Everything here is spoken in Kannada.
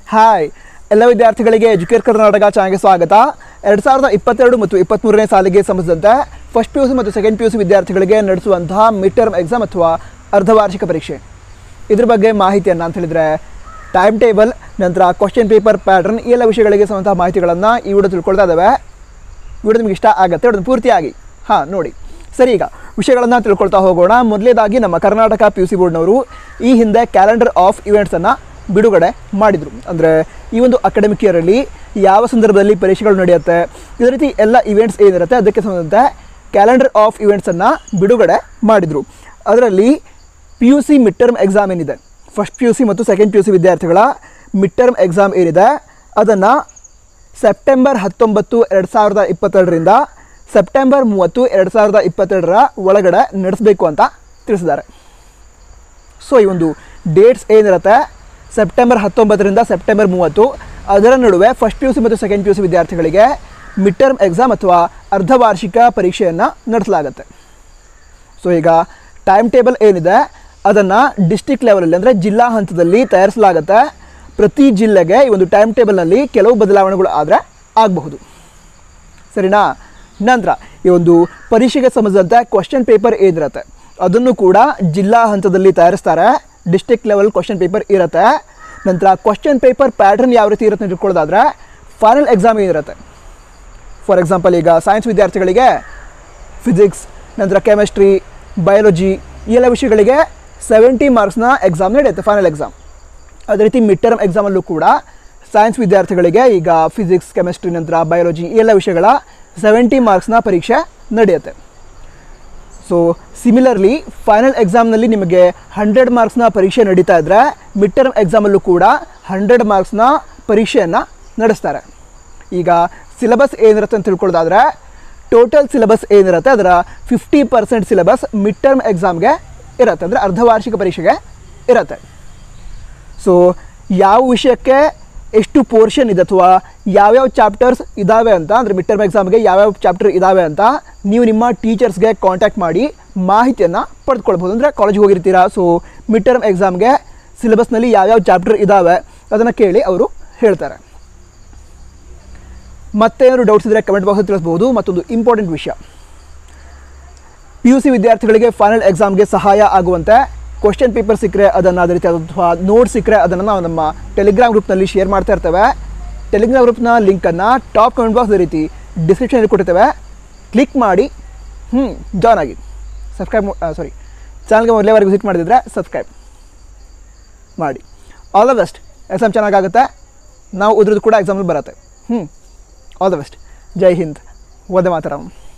ಹಾಯ್ ಎಲ್ಲ ವಿದ್ಯಾರ್ಥಿಗಳಿಗೆ ಎಜುಕೇಟ್ ಕರ್ನಾಟಕ ಚಾನಲ್ಗೆ ಸ್ವಾಗತ ಎರಡು ಸಾವಿರದ ಇಪ್ಪತ್ತೆರಡು ಮತ್ತು ಇಪ್ಪತ್ತ್ಮೂರನೇ ಸಾಲಿಗೆ ಸಂಬಂಧಿಸಿದಂತೆ ಫಸ್ಟ್ ಪಿ ಯು ಸಿ ಮತ್ತು ಸೆಕೆಂಡ್ ಪಿ ಯು ಸಿ ವಿದ್ಯಾರ್ಥಿಗಳಿಗೆ ನಡೆಸುವಂತಹ ಮಿಡ್ ಟರ್ಮ್ ಎಕ್ಸಾಮ್ ಅಥವಾ ಅರ್ಧವಾರ್ಷಿಕ ಪರೀಕ್ಷೆ ಇದ್ರ ಬಗ್ಗೆ ಮಾಹಿತಿಯನ್ನು ಅಂತ ಹೇಳಿದರೆ ಟೈಮ್ ಟೇಬಲ್ ನಂತರ ಕ್ವಶನ್ ಪೇಪರ್ ಪ್ಯಾಟರ್ನ್ ಈ ಎಲ್ಲ ವಿಷಯಗಳಿಗೆ ಸಂಬಂಧ ಮಾಹಿತಿಗಳನ್ನು ಈ ವಿಡಿಯೋ ತಿಳ್ಕೊಳ್ತಾ ಇದ್ದಾವೆ ವಿಡಿಯೋ ನಿಮಗೆ ಇಷ್ಟ ಆಗುತ್ತೆ ವಿಡಿಯೋ ಪೂರ್ತಿಯಾಗಿ ಹಾಂ ನೋಡಿ ಸರಿ ಈಗ ವಿಷಯಗಳನ್ನು ತಿಳ್ಕೊಳ್ತಾ ಹೋಗೋಣ ಮೊದಲೇದಾಗಿ ನಮ್ಮ ಕರ್ನಾಟಕ ಪಿ ಯು ಸಿ ಬೋರ್ಡ್ನವರು ಈ ಹಿಂದೆ ಕ್ಯಾಲೆಂಡರ್ ಆಫ್ ಇವೆಂಟ್ಸನ್ನು ಬಿಡುಗಡೆ ಮಾಡಿದರು ಅಂದರೆ ಈ ಒಂದು ಅಕಾಡೆಮಿಕ್ ಇಯರಲ್ಲಿ ಯಾವ ಸಂದರ್ಭದಲ್ಲಿ ಪರೀಕ್ಷೆಗಳು ನಡೆಯುತ್ತೆ ಇದೇ ರೀತಿ ಎಲ್ಲ ಇವೆಂಟ್ಸ್ ಏನಿರುತ್ತೆ ಅದಕ್ಕೆ ಸಂಬಂಧಂತೆ ಕ್ಯಾಲೆಂಡರ್ ಆಫ್ ಇವೆಂಟ್ಸನ್ನು ಬಿಡುಗಡೆ ಮಾಡಿದರು ಅದರಲ್ಲಿ P U C mid term exam ಏನಿದೆ ಫಸ್ಟ್ ಪಿ ಯು ಸಿ ಮತ್ತು ಸೆಕೆಂಡ್ ಪಿ ಯು ಸಿ ವಿದ್ಯಾರ್ಥಿಗಳ ಮಿಡ್ ಟರ್ಮ್ ಎಕ್ಸಾಮ್ ಏನಿದೆ ಅದನ್ನು ಸೆಪ್ಟೆಂಬರ್ ಹತ್ತೊಂಬತ್ತು ಎರಡು ಸಾವಿರದ ಇಪ್ಪತ್ತೆರಡರಿಂದ ಸೆಪ್ಟೆಂಬರ್ ಮೂವತ್ತು ಎರಡು ಸಾವಿರದ ಇಪ್ಪತ್ತೆರಡರ ಒಳಗಡೆ ನಡೆಸಬೇಕು ಅಂತ ತಿಳಿಸಿದ್ದಾರೆ ಸೊ ಈ ಒಂದು ಡೇಟ್ಸ್ ಏನಿರುತ್ತೆ ಸೆಪ್ಟೆಂಬರ್ ಹತ್ತೊಂಬತ್ತರಿಂದ ಸೆಪ್ಟೆಂಬರ್ ಮೂವತ್ತು ಅದರ ನಡುವೆ ಫಸ್ಟ್ ಪಿ ಯು ಸಿ ಮತ್ತು ಸೆಕೆಂಡ್ ಪಿ ಯು ಸಿ ವಿದ್ಯಾರ್ಥಿಗಳಿಗೆ ಮಿಡ್ ಟರ್ಮ್ ಎಕ್ಸಾಮ್ ಅಥವಾ ಅರ್ಧವಾರ್ಷಿಕ ಪರೀಕ್ಷೆಯನ್ನು ನಡೆಸಲಾಗುತ್ತೆ ಸೊ ಈಗ ಟೈಮ್ ಟೇಬಲ್ ಏನಿದೆ ಅದನ್ನು ಡಿಸ್ಟಿಕ್ ಲೆವೆಲಲ್ಲಿ ಅಂದರೆ ಜಿಲ್ಲಾ ಹಂತದಲ್ಲಿ ತಯಾರಿಸಲಾಗುತ್ತೆ ಪ್ರತಿ ಜಿಲ್ಲೆಗೆ ಈ ಒಂದು ಟೈಮ್ ಟೇಬಲ್ನಲ್ಲಿ ಕೆಲವು ಬದಲಾವಣೆಗಳು ಆದರೆ ಆಗಬಹುದು ಸರಿನಾ ನಂತರ ಈ ಒಂದು ಪರೀಕ್ಷೆಗೆ ಸಂಬಂಧಿಸಿದಂತೆ ಕ್ವಶನ್ ಪೇಪರ್ ಏನಿರುತ್ತೆ ಅದನ್ನು ಕೂಡ ಜಿಲ್ಲಾ ಹಂತದಲ್ಲಿ ತಯಾರಿಸ್ತಾರೆ ಡಿಸ್ಟಿಕ್ ಲೆವೆಲ್ ಕ್ವಶನ್ ಪೇಪರ್ ಇರುತ್ತೆ ನಂತರ ಕ್ವಶನ್ ಪೇಪರ್ ಪ್ಯಾಟರ್ನ್ ಯಾವ ರೀತಿ ಇರುತ್ತೆ ಅಂತ ತಿಳ್ಕೊಳ್ಳೋದಾದ್ರೆ ಫೈನಲ್ ಎಕ್ಸಾಮ್ ಏನಿರುತ್ತೆ ಫಾರ್ ಎಕ್ಸಾಂಪಲ್ ಈಗ ಸೈನ್ಸ್ ವಿದ್ಯಾರ್ಥಿಗಳಿಗೆ ಫಿಸಿಕ್ಸ್ ನಂತರ ಕೆಮಿಸ್ಟ್ರಿ ಬಯಾಲಜಿ ಈ ಎಲ್ಲ ವಿಷಯಗಳಿಗೆ ಸೆವೆಂಟಿ ಮಾರ್ಕ್ಸ್ನ ಎಕ್ಸಾಮ್ ನಡೆಯುತ್ತೆ ಫೈನಲ್ ಎಕ್ಸಾಮ್ ಅದೇ ರೀತಿ ಮಿಡ್ ಟರ್ಮ್ ಎಕ್ಸಾಮಲ್ಲೂ ಕೂಡ ಸೈನ್ಸ್ ವಿದ್ಯಾರ್ಥಿಗಳಿಗೆ ಈಗ ಫಿಸಿಕ್ಸ್ ಕೆಮಿಸ್ಟ್ರಿ ನಂತರ ಬಯಾಲಜಿ ಈ ಎಲ್ಲ ವಿಷಯಗಳ ಸೆವೆಂಟಿ ಮಾರ್ಕ್ಸ್ನ ಪರೀಕ್ಷೆ ನಡೆಯುತ್ತೆ ಸೊ ಸಿಮಿಲರ್ಲಿ ಫೈನಲ್ ಎಕ್ಸಾಮ್ನಲ್ಲಿ ನಿಮಗೆ ಹಂಡ್ರೆಡ್ ಮಾರ್ಕ್ಸ್ನ ಪರೀಕ್ಷೆ ನಡೀತಾ ಇದ್ದರೆ ಮಿಡ್ ಟರ್ಮ್ ಎಕ್ಸಾಮಲ್ಲೂ ಕೂಡ ಹಂಡ್ರೆಡ್ ಮಾರ್ಕ್ಸ್ನ ಪರೀಕ್ಷೆಯನ್ನು ನಡೆಸ್ತಾರೆ ಈಗ ಸಿಲೆಬಸ್ ಏನಿರುತ್ತೆ ಅಂತ ತಿಳ್ಕೊಳ್ಳೋದಾದ್ರೆ ಟೋಟಲ್ ಸಿಲೆಬಸ್ ಏನಿರುತ್ತೆ ಅದರ fifty percent syllabus mid term ಎಕ್ಸಾಮ್ಗೆ ಇರುತ್ತೆ ಅಂದರೆ ಅರ್ಧವಾರ್ಷಿಕ ಪರೀಕ್ಷೆಗೆ ಇರುತ್ತೆ ಸೊ ಯಾವ ವಿಷಯಕ್ಕೆ ಎಷ್ಟು ಪೋರ್ಷನ್ ಇದೆ ಅಥವಾ ಯಾವ್ಯಾವ ಚಾಪ್ಟರ್ಸ್ ಇದ್ದಾವೆ ಅಂತ ಅಂದರೆ ಮಿಡ್ ಟರ್ಮ್ ಎಕ್ಸಾಮ್ಗೆ ಯಾವ್ಯಾವ ಚಾಪ್ಟರ್ ಇದ್ದಾವೆ ಅಂತ ನೀವು ನಿಮ್ಮ ಟೀಚರ್ಸ್ಗೆ ಕಾಂಟ್ಯಾಕ್ಟ್ ಮಾಡಿ ಮಾಹಿತಿಯನ್ನು ಪಡೆದುಕೊಳ್ಬೋದು ಅಂದರೆ ಕಾಲೇಜ್ಗೆ ಹೋಗಿರ್ತೀರಾ ಸೊ ಮಿಡ್ ಟರ್ಮ್ ಎಕ್ಸಾಮ್ಗೆ ಸಿಲೆಬಸ್ನಲ್ಲಿ ಯಾವ್ಯಾವ ಚಾಪ್ಟರ್ ಇದ್ದಾವೆ ಅದನ್ನು ಕೇಳಿ ಅವರು ಹೇಳ್ತಾರೆ ಮತ್ತೇನಾದ್ರು ಡೌಟ್ಸ್ ಇದ್ದರೆ ಕಮೆಂಟ್ ಬಾಕ್ಸಲ್ಲಿ ತಿಳಿಸ್ಬೋದು ಮತ್ತೊಂದು ಇಂಪಾರ್ಟೆಂಟ್ ವಿಷಯ ಪಿ ಯು ಸಿ ವಿದ್ಯಾರ್ಥಿಗಳಿಗೆ ಫೈನಲ್ ಎಕ್ಸಾಮ್ಗೆ ಸಹಾಯ ಆಗುವಂತೆ ಕ್ವಶನ್ ಪೇಪರ್ ಸಿಕ್ಕರೆ ಅದನ್ನು ಅದೇ ರೀತಿ ಅಥವಾ ನೋಟ್ ಸಿಕ್ಕರೆ ಅದನ್ನು ನಾವು ನಮ್ಮ ಟೆಲಿಗ್ರಾಮ್ ಗ್ರೂಪ್ನಲ್ಲಿ ಶೇರ್ ಮಾಡ್ತಾ ಇರ್ತೇವೆ ಟೆಲಿಗ್ರಾಮ್ ಗ್ರೂಪ್ನ ಲಿಂಕನ್ನು ಟಾಪ್ ಕಮೆಂಟ್ ಬಾಕ್ಸ್ ಅದೇ ರೀತಿ ಡಿಸ್ಕ್ರಿಪ್ಷನಲ್ಲಿ ಕೊಟ್ಟಿರ್ತೇವೆ ಕ್ಲಿಕ್ ಮಾಡಿ ಹ್ಞೂ ಜಾಯ್ನ್ ಆಗಿ ಸಬ್ಸ್ಕ್ರೈಬ್ ಸಾರಿ ಚಾನಲ್ಗೆ ಮೊದಲೇವರೆಗೆ ವಿಸಿಟ್ ಮಾಡಿದ್ರೆ ಸಬ್ಸ್ಕ್ರೈಬ್ ಮಾಡಿ ಆಲ್ ದ ಬೆಸ್ಟ್ ಎಕ್ಸಾಮ್ ಚೆನ್ನಾಗಾಗುತ್ತೆ ನಾವು ಉದ್ರದ್ದು ಕೂಡ ಎಕ್ಸಾಮಲ್ಲಿ ಬರುತ್ತೆ ಹ್ಞೂ ಆಲ್ ದ ಬೆಸ್ಟ್ ಜೈ ಹಿಂದ್ ವಂದೇ ಮಾತರಂ